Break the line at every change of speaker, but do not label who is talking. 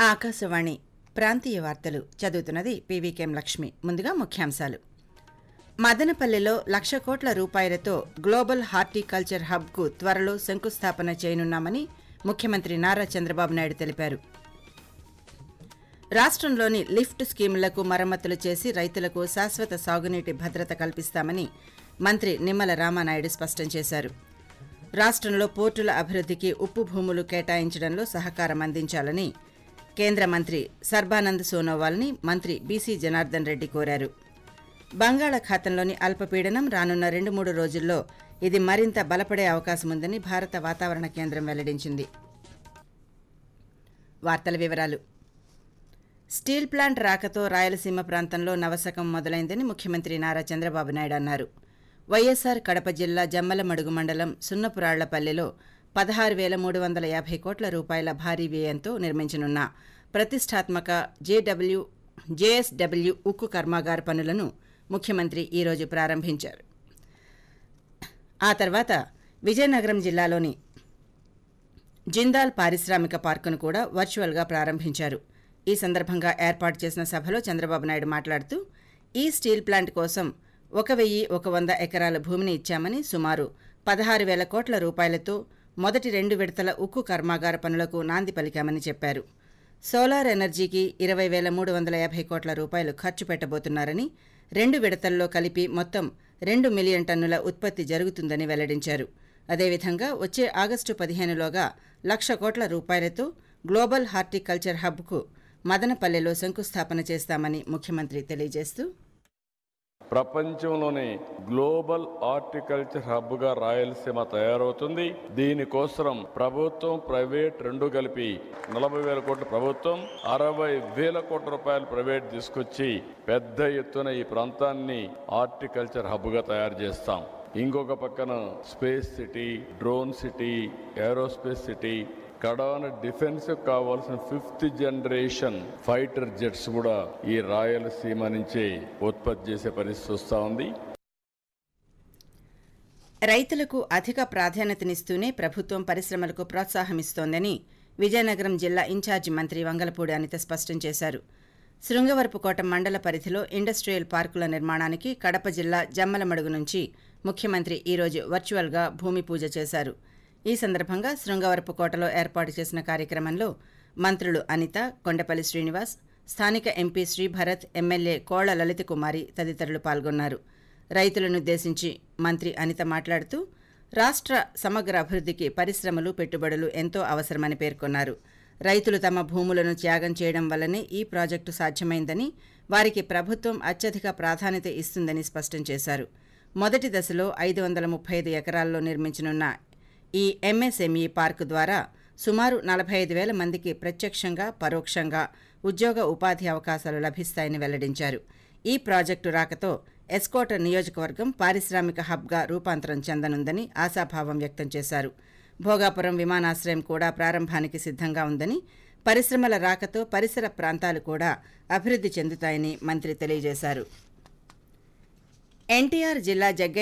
ఆకాశవాణి ప్రాంతీయ వార్తలు చదువుతున్నది పీవీకేం లక్ష్మి ముందుగా ముఖ్యాంశాలు మదనపల్లెలో లక్ష కోట్ల రూపాయలతో గ్లోబల్ హార్టికల్చర్ హబ్కు త్వరలో శంకుస్థాపన చేయనున్నామని ముఖ్యమంత్రి నారా చంద్రబాబు నాయుడు తెలిపారు రాష్ట్రంలోని లిఫ్ట్ స్కీములకు మరమ్మతులు చేసి రైతులకు శాశ్వత సాగునీటి భద్రత కల్పిస్తామని మంత్రి నిమ్మల రామానాయుడు స్పష్టం చేశారు రాష్ట్రంలో పోర్టుల అభివృద్ధికి ఉప్పు భూములు కేటాయించడంలో సహకారం అందించాలని కేంద్ర మంత్రి సర్బానంద్ సోనోవాల్ని మంత్రి బీసీ జనార్దన్ రెడ్డి కోరారు బంగాళాఖాతంలోని అల్పపీడనం రానున్న రెండు మూడు రోజుల్లో ఇది మరింత బలపడే అవకాశముందని భారత వాతావరణ కేంద్రం వెల్లడించింది వార్తల వివరాలు స్టీల్ ప్లాంట్ రాకతో రాయలసీమ ప్రాంతంలో నవశకం మొదలైందని ముఖ్యమంత్రి నారా చంద్రబాబు నాయుడు అన్నారు వైఎస్సార్ కడప జిల్లా జమ్మలమడుగు మండలం సున్నపురాళ్లపల్లెలో పదహారు వేల మూడు వందల యాభై కోట్ల రూపాయల భారీ వ్యయంతో నిర్మించనున్న ప్రతిష్టాత్మక జేడబ్ల్యూ జేఎస్డబ్ల్యూ ఉక్కు కర్మాగార పనులను ముఖ్యమంత్రి ఈరోజు ప్రారంభించారు ఆ తర్వాత విజయనగరం జిల్లాలోని జిందాల్ పారిశ్రామిక పార్కును కూడా వర్చువల్గా ప్రారంభించారు ఈ సందర్భంగా ఏర్పాటు చేసిన సభలో చంద్రబాబు నాయుడు మాట్లాడుతూ ఈ స్టీల్ ప్లాంట్ కోసం ఒక వెయ్యి ఒక వంద ఎకరాల భూమిని ఇచ్చామని సుమారు పదహారు వేల కోట్ల రూపాయలతో మొదటి రెండు విడతల ఉక్కు కర్మాగార పనులకు నాంది పలికామని చెప్పారు సోలార్ ఎనర్జీకి ఇరవై వేల మూడు వందల యాభై కోట్ల రూపాయలు ఖర్చు పెట్టబోతున్నారని రెండు విడతల్లో కలిపి మొత్తం రెండు మిలియన్ టన్నుల ఉత్పత్తి జరుగుతుందని వెల్లడించారు అదేవిధంగా వచ్చే ఆగస్టు పదిహేనులోగా లక్ష కోట్ల రూపాయలతో గ్లోబల్ హార్టికల్చర్ హబ్కు మదనపల్లెలో శంకుస్థాపన చేస్తామని ముఖ్యమంత్రి తెలియజేస్తూ
ప్రపంచంలోని గ్లోబల్ హార్టికల్చర్ హబ్ గా రాయలసీమ తయారవుతుంది దీనికోసం ప్రభుత్వం ప్రైవేట్ రెండు కలిపి నలభై వేల కోట్ల ప్రభుత్వం అరవై వేల కోట్ల రూపాయలు ప్రైవేట్ తీసుకొచ్చి పెద్ద ఎత్తున ఈ ప్రాంతాన్ని హార్టికల్చర్ హబ్ గా తయారు చేస్తాం ఇంకొక పక్కన space city drone city aerospace city కడాన డిఫెన్స్ కావాల్సిన ఫిఫ్త్ జనరేషన్ ఫైటర్ జెట్స్ కూడా ఈ రాయలసీమ నుంచే ఉత్పత్తి చేసే పరిస్థితి వస్తూ ఉంది
రైతులకు అధిక ప్రాధాన్యతనిస్తూనే ప్రభుత్వం పరిశ్రమలకు ప్రోత్సాహమిస్తోందని విజయనగరం జిల్లా ఇన్ఛార్జి మంత్రి వంగలపూడి అనిత స్పష్టం చేశారు శృంగవరపుకోట మండల పరిధిలో ఇండస్ట్రియల్ పార్కుల నిర్మాణానికి కడప జిల్లా జమ్మలమడుగు నుంచి ముఖ్యమంత్రి ఈరోజు వర్చువల్గా భూమి పూజ చేశారు ఈ సందర్భంగా శృంగవరపుకోటలో ఏర్పాటు చేసిన కార్యక్రమంలో మంత్రులు అనిత కొండపల్లి శ్రీనివాస్ స్థానిక ఎంపీ శ్రీభరత్ ఎమ్మెల్యే కోళ్ల లలిత కుమారి తదితరులు పాల్గొన్నారు రైతులనుద్దేశించి మంత్రి అనిత మాట్లాడుతూ రాష్ట్ర సమగ్ర అభివృద్ధికి పరిశ్రమలు పెట్టుబడులు ఎంతో అవసరమని పేర్కొన్నారు రైతులు తమ భూములను త్యాగం చేయడం వల్లనే ఈ ప్రాజెక్టు సాధ్యమైందని వారికి ప్రభుత్వం అత్యధిక ప్రాధాన్యత ఇస్తుందని స్పష్టం చేశారు మొదటి దశలో ఐదు వందల ముప్పై ఐదు ఎకరాల్లో నిర్మించనున్న ఈ ఎంఎస్ఎంఈ పార్కు ద్వారా సుమారు నలభై ఐదు వేల మందికి ప్రత్యక్షంగా పరోక్షంగా ఉద్యోగ ఉపాధి అవకాశాలు లభిస్తాయని వెల్లడించారు ఈ ప్రాజెక్టు రాకతో ఎస్కోట నియోజకవర్గం పారిశ్రామిక హబ్గా రూపాంతరం చెందనుందని ఆశాభావం వ్యక్తం చేశారు భోగాపురం విమానాశ్రయం కూడా ప్రారంభానికి సిద్ధంగా ఉందని పరిశ్రమల రాకతో పరిసర ప్రాంతాలు కూడా అభివృద్ధి చెందుతాయని మంత్రి తెలియజేశారు ఎన్టీఆర్ జిల్లా జగ్గ